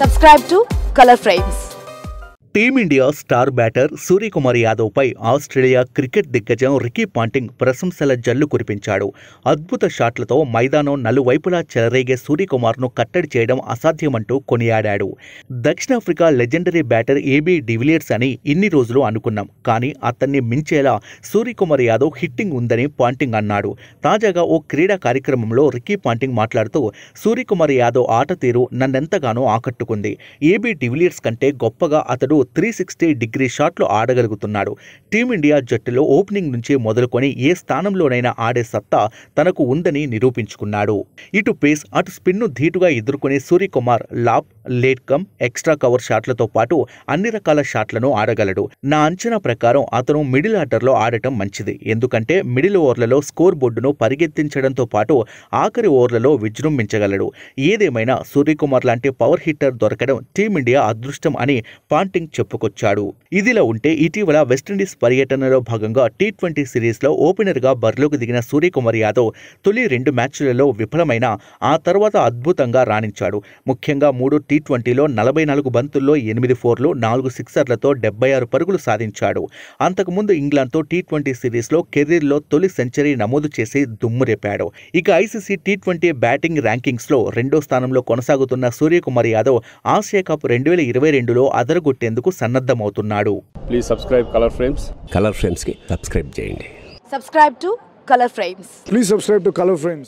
Subscribe to Color Frames. Team India star batter Suryakumar యాదవ్పై Australia cricket దిగ్గజం Ricky Ponting ప్రశంసల జల్లు కురిపించాడు అద్భుత షాట్లతో మైదానం నలువైపులా చెలరేగే సూర్యకుమార్ను కట్టడి చేయడం అసాధ్యమంటూ కొనియాడాడు దక్షిణాఫ్రికా లెజెండరీ బ్యాటర్ ఏబీ డివిలియర్స్ అని ఇన్ని రోజులు అనుకున్నాం కానీ అతన్ని మించేలా సూర్యకుమార్ యాదవ్ హిట్టింగ్ ఉందని పాంటింగ్ అన్నాడు తాజాగా ఓ క్రీడా కార్యక్రమంలో రికీ పాంటింగ్ మాట్లాడుతూ సూర్యకుమార్ యాదవ్ ఆట తీరు నన్నెంతగానో ఆకట్టుకుంది ఏబీ డివిలియర్స్ కంటే గొప్పగా అతడు త్రీ సిక్స్టీ డిగ్రీ షాట్లు ఆడగలుగుతున్నాడు టీమిండియా జట్టులో ఓపెనింగ్ నుంచి మొదలుకొని ఏ స్థానంలోనైనా ఆడే సత్తా తనకు ఉందని నిరూపించుకున్నాడు ఇటు పేస్ అటు స్పిన్ను ధీటుగా ఎదుర్కొనే Suryakumar lap late come extra cover షాట్లతో పాటు అన్ని రకాల షాట్లను ఆడగలడు నా అంచనా ప్రకారం అతను మిడిల్ ఆర్డర్లో ఆడటం మంచిది ఎందుకంటే మిడిల్ ఓవర్లలో స్కోర్ బోర్డును పరిగెత్తించడంతో పాటు ఆఖరి ఓవర్లలో విజృంభించగలడు ఏదేమైనా సూర్యకుమార్ లాంటి పవర్ హిట్టర్ దొరకడం టీమిండియా అదృష్టం అని పాంటింగ్ చెప్పుకొచ్చాడు ఇదిలా ఉంటే ఇటీవల వెస్టిండీస్ పర్యటనలో భాగంగా టీ ట్వంటీ సిరీస్లో ఓపెనర్గా బరిలోకి దిగిన సూర్యకుమార్ యాదవ్ తొలి రెండు మ్యాచ్లలో విఫలమైన ఆ తర్వాత అద్భుతంగా రాణించాడు ముఖ్యంగా మూడు టీ ట్వంటీలో నలభై నాలుగు బంతుల్లో ఎనిమిది ఫోర్లు నాలుగు సిక్సర్లతో డెబ్బై ఆరు పరుగులు సాధించాడు అంతకుముందు ఇంగ్లాండ్తో టీ ట్వంటీ సిరీస్లో కెరీర్లో తొలి సెంచరీ నమోదు చేసి దుమ్మురేపాడు ఇక ఐసీసీ టీ ట్వంటీ బ్యాటింగ్ ర్యాంకింగ్స్లో రెండో స్థానంలో కొనసాగుతున్న సూర్యకుమార్ యాదవ్ ఆసియా కప్ రెండు వేల ఇరవై రెండులో అదరగొట్టేందుకు సన్నద్ధమవుతున్నాడు please subscribe Color Frames Color ఫ్రేమ్స్కి సబ్స్క్రైబ్ చేయండి Subscribe to Color Frames. Please subscribe to Color Frames.